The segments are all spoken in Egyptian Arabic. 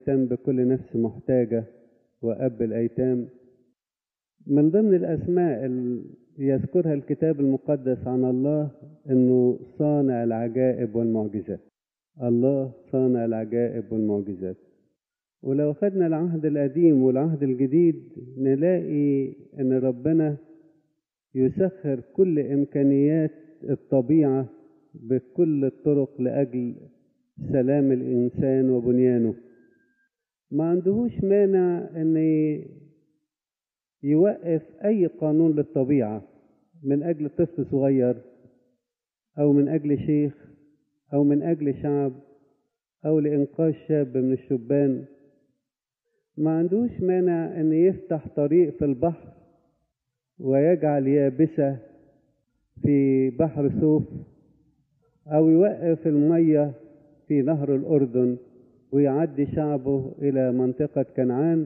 اهتم بكل نفس محتاجة وأب الأيتام من ضمن الأسماء اللي يذكرها الكتاب المقدس عن الله أنه صانع العجائب والمعجزات الله صانع العجائب والمعجزات ولو خدنا العهد القديم والعهد الجديد نلاقي أن ربنا يسخر كل إمكانيات الطبيعة بكل الطرق لأجل سلام الإنسان وبنيانه ما عندهوش مانع أن يوقف أي قانون للطبيعة من أجل طفل صغير أو من أجل شيخ أو من أجل شعب أو لإنقاذ شاب من الشبان ما عندوش مانع أن يفتح طريق في البحر ويجعل يابسة في بحر سوف أو يوقف المية في نهر الأردن ويعدي شعبه إلى منطقة كنعان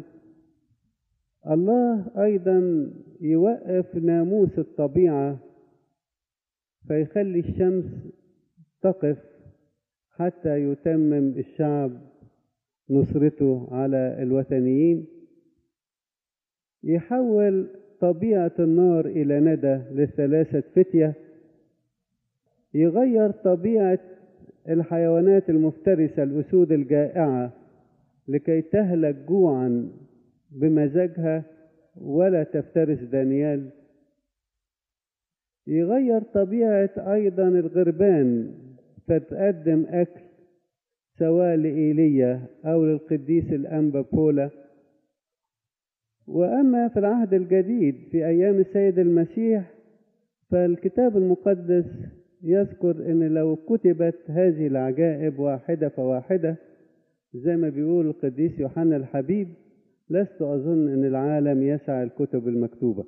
الله أيضا يوقف ناموس الطبيعة فيخلي الشمس تقف حتى يتمم الشعب نصرته على الوثنيين يحول طبيعة النار إلى ندى للثلاثة فتية يغير طبيعة الحيوانات المفترسة الأسود الجائعة لكي تهلك جوعا بمزاجها ولا تفترس دانيال يغير طبيعة أيضا الغربان فتقدم أكل سواء لإيليا أو للقديس الأنبا بولا وأما في العهد الجديد في أيام السيد المسيح فالكتاب المقدس يذكر أن لو كتبت هذه العجائب واحدة فواحدة زي ما بيقول القديس يوحنا الحبيب لست أظن أن العالم يسع الكتب المكتوبة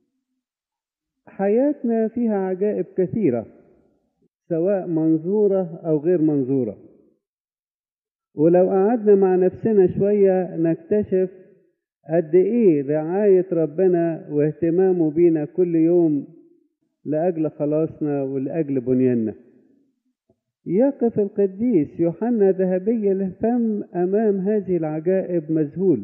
حياتنا فيها عجائب كثيرة سواء منظورة أو غير منظورة ولو قعدنا مع نفسنا شوية نكتشف قد إيه رعاية ربنا واهتمامه بينا كل يوم لأجل خلاصنا ولأجل بنياننا يقف القديس يوحنا ذهبي الفم أمام هذه العجائب مذهول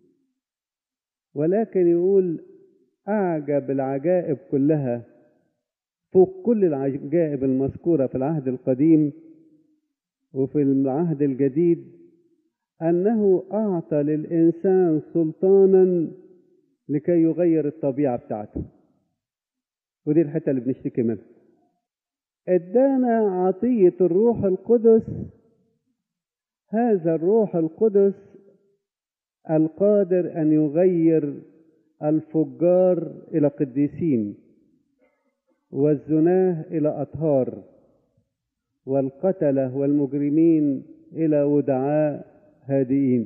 ولكن يقول أعجب العجائب كلها فوق كل العجائب المذكورة في العهد القديم وفي العهد الجديد أنه أعطى للإنسان سلطانا لكي يغير الطبيعة بتاعته ودي الحتة اللي بنشتكي منها ادانا عطية الروح القدس هذا الروح القدس القادر أن يغير الفجار إلى قديسين والزناه إلى أطهار والقتلة والمجرمين إلى ودعاء هادئين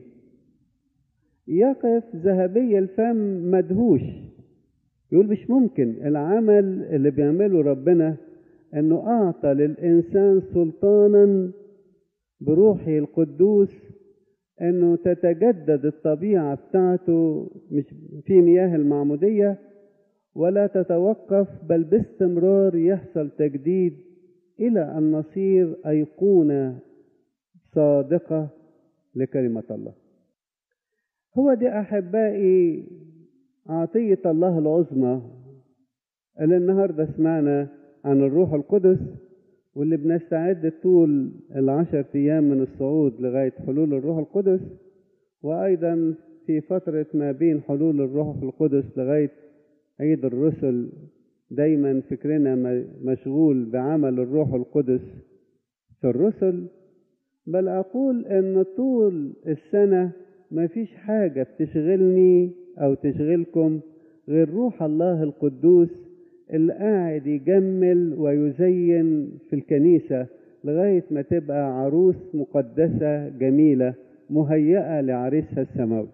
يقف ذهبي الفم مدهوش يقول مش ممكن العمل اللي بيعمله ربنا انه اعطى للانسان سلطانا بروحه القدوس انه تتجدد الطبيعه بتاعته مش في مياه المعموديه ولا تتوقف بل باستمرار يحصل تجديد الى ان نصير ايقونه صادقه لكلمه الله هو دي احبائي عطيه الله العظمى اللي النهارده سمعنا عن الروح القدس واللي بنستعد طول العشر أيام من الصعود لغاية حلول الروح القدس وأيضا في فترة ما بين حلول الروح القدس لغاية عيد الرسل دايما فكرنا مشغول بعمل الروح القدس في الرسل بل أقول أن طول السنة ما فيش حاجة بتشغلني أو تشغلكم غير روح الله القدوس اللي قاعد يجمل ويزين في الكنيسة لغاية ما تبقى عروس مقدسة جميلة مهيئة لعريسها السماوي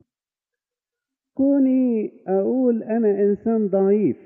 كوني أقول أنا إنسان ضعيف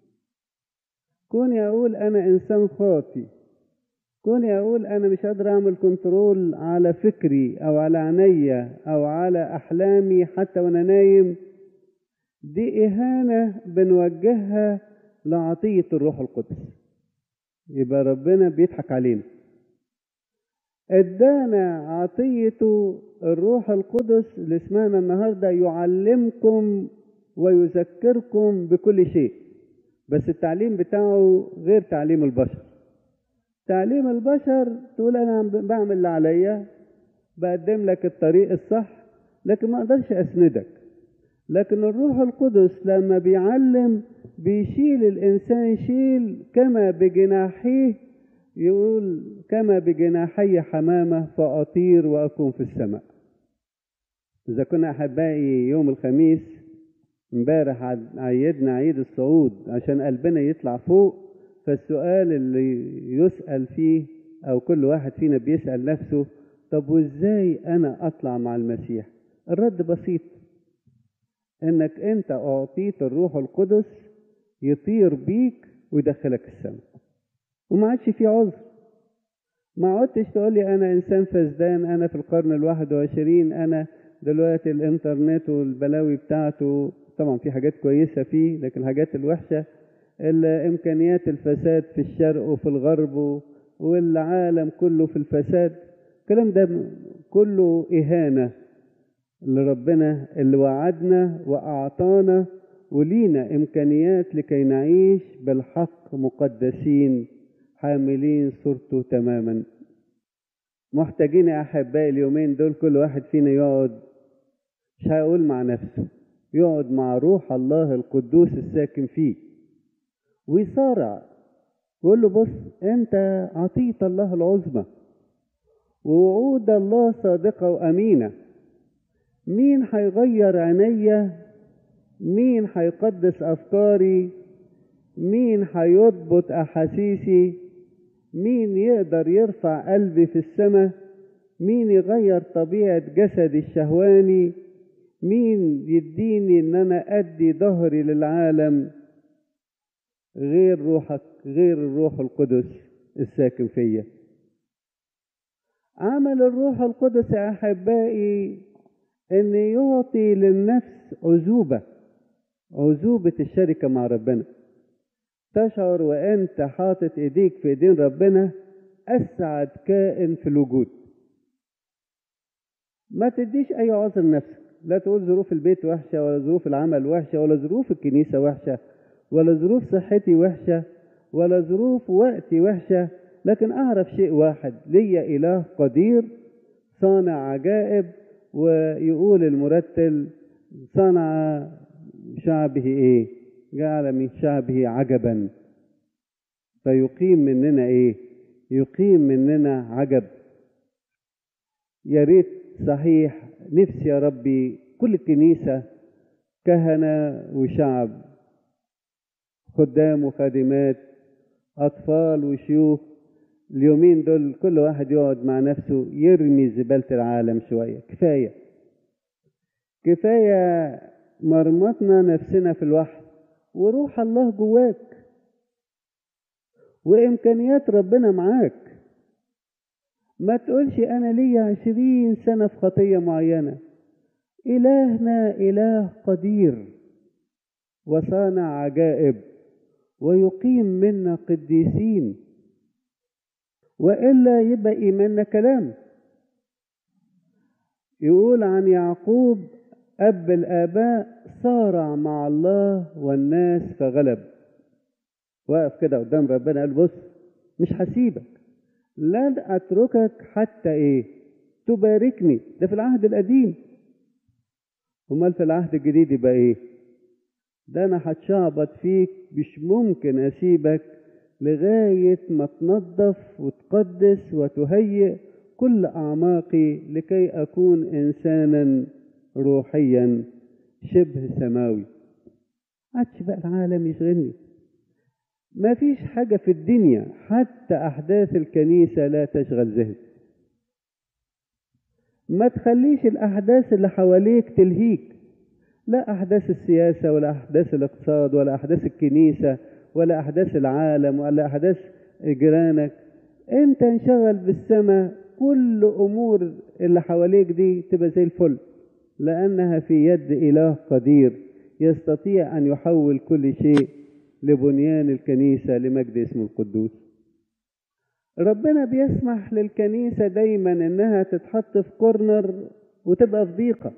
كوني أقول أنا إنسان خاطي كوني أقول أنا مش قادر أعمل كنترول على فكري أو على عينيا أو على أحلامي حتى وأنا نايم دي إهانة بنوجهها لعطية الروح القدس يبقى ربنا بيضحك علينا ادانا عطيته الروح القدس اللي اسمعنا النهارده يعلمكم ويذكركم بكل شيء بس التعليم بتاعه غير تعليم البشر تعليم البشر تقول انا بعمل اللي عليا بقدم لك الطريق الصح لكن ما اقدرش اسندك لكن الروح القدس لما بيعلم بيشيل الانسان شيل كما بجناحيه يقول كما بجناحي حمامه فاطير واكون في السماء اذا كنا احبائي يوم الخميس امبارح عيدنا عيد الصعود عشان قلبنا يطلع فوق فالسؤال اللي يسأل فيه أو كل واحد فينا بيسأل نفسه طب وإزاي أنا أطلع مع المسيح الرد بسيط إنك أنت أعطيت الروح القدس يطير بيك ويدخلك السماء وما عادش في عذر ما عدتش تقول لي أنا إنسان فسدان أنا في القرن الواحد وعشرين أنا دلوقتي الإنترنت والبلاوي بتاعته طبعا في حاجات كويسة فيه لكن الحاجات الوحشة الإمكانيات الفساد في الشرق وفي الغرب والعالم كله في الفساد الكلام ده كله إهانة لربنا اللي وعدنا وأعطانا ولينا إمكانيات لكي نعيش بالحق مقدسين حاملين صورته تماما محتاجين يا أحبائي اليومين دول كل واحد فينا يقعد مش هيقول مع نفسه يقعد مع روح الله القدوس الساكن فيه ويصارع يقول له بص انت عطية الله العظمى ووعود الله صادقة وأمينة مين هيغير عينيا مين هيقدس أفكاري مين هيضبط أحاسيسي مين يقدر يرفع قلبي في السماء مين يغير طبيعة جسدي الشهواني مين يديني ان انا ادي ظهري للعالم غير روحك غير الروح القدس الساكن فيا عمل الروح القدس يا احبائي ان يعطي للنفس عزوبه عزوبه الشركه مع ربنا تشعر وانت حاطط ايديك في ايدين ربنا اسعد كائن في الوجود ما تديش اي عذر نفسك لا تقول ظروف البيت وحشه ولا ظروف العمل وحشه ولا ظروف الكنيسه وحشه ولا ظروف صحتي وحشه ولا ظروف وقتي وحشه لكن اعرف شيء واحد ليا اله قدير صانع عجائب ويقول المرتل صنع شعبه ايه جعل من شعبه عجبا فيقيم مننا ايه يقيم مننا عجب يا ريت صحيح نفسي يا ربي كل الكنيسة كهنة وشعب خدام وخادمات أطفال وشيوخ اليومين دول كل واحد يقعد مع نفسه يرمي زبالة العالم شوية كفاية كفاية مرمطنا نفسنا في الوحي وروح الله جواك وإمكانيات ربنا معاك ما تقولش أنا ليا عشرين سنة في خطية معينة إلهنا إله قدير وصانع عجائب ويقيم منا قديسين وإلا يبقى إيماننا كلام يقول عن يعقوب أب الآباء صارع مع الله والناس فغلب واقف كده قدام ربنا قال بص مش هسيبك لن أتركك حتى إيه تباركني ده في العهد القديم أمال في العهد الجديد يبقى إيه ده أنا هتشعبط فيك مش ممكن أسيبك لغاية ما تنظف وتقدس وتهيئ كل أعماقي لكي أكون إنسانا روحيا شبه سماوي عادش بقى العالم يشغلني ما فيش حاجة في الدنيا حتى أحداث الكنيسة لا تشغل ذهنك ما تخليش الأحداث اللي حواليك تلهيك لا أحداث السياسة ولا أحداث الاقتصاد ولا أحداث الكنيسة ولا أحداث العالم ولا أحداث جيرانك أنت انشغل بالسماء كل أمور اللي حواليك دي تبقى زي الفل لأنها في يد إله قدير يستطيع أن يحول كل شيء لبنيان الكنيسة لمجد اسمه القدوس ربنا بيسمح للكنيسة دايما انها تتحط في كورنر وتبقى في ضيقة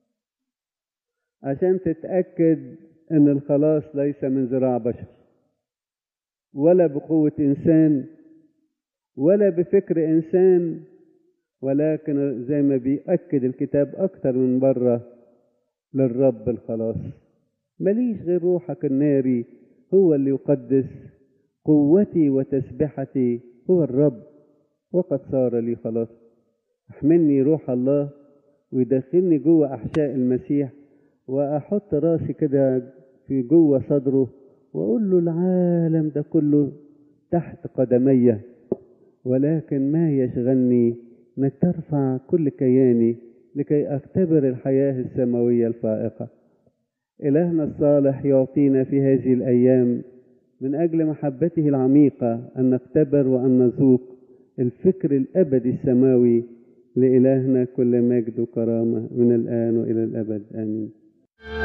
عشان تتأكد ان الخلاص ليس من ذراع بشر ولا بقوة انسان ولا بفكر انسان ولكن زي ما بيأكد الكتاب اكتر من بره للرب الخلاص ماليش غير روحك الناري هو اللي يقدس قوتي وتسبحتي هو الرب وقد صار لي خلاص احملني روح الله ويدخلني جوه احشاء المسيح واحط راسي كده في جوه صدره واقول له العالم ده كله تحت قدمي ولكن ما يشغلني انك ترفع كل كياني لكي اختبر الحياه السماويه الفائقه الهنا الصالح يعطينا في هذه الايام من اجل محبته العميقه ان نختبر وان نذوق الفكر الابدي السماوي لالهنا كل مجد وكرامه من الان والى الابد امين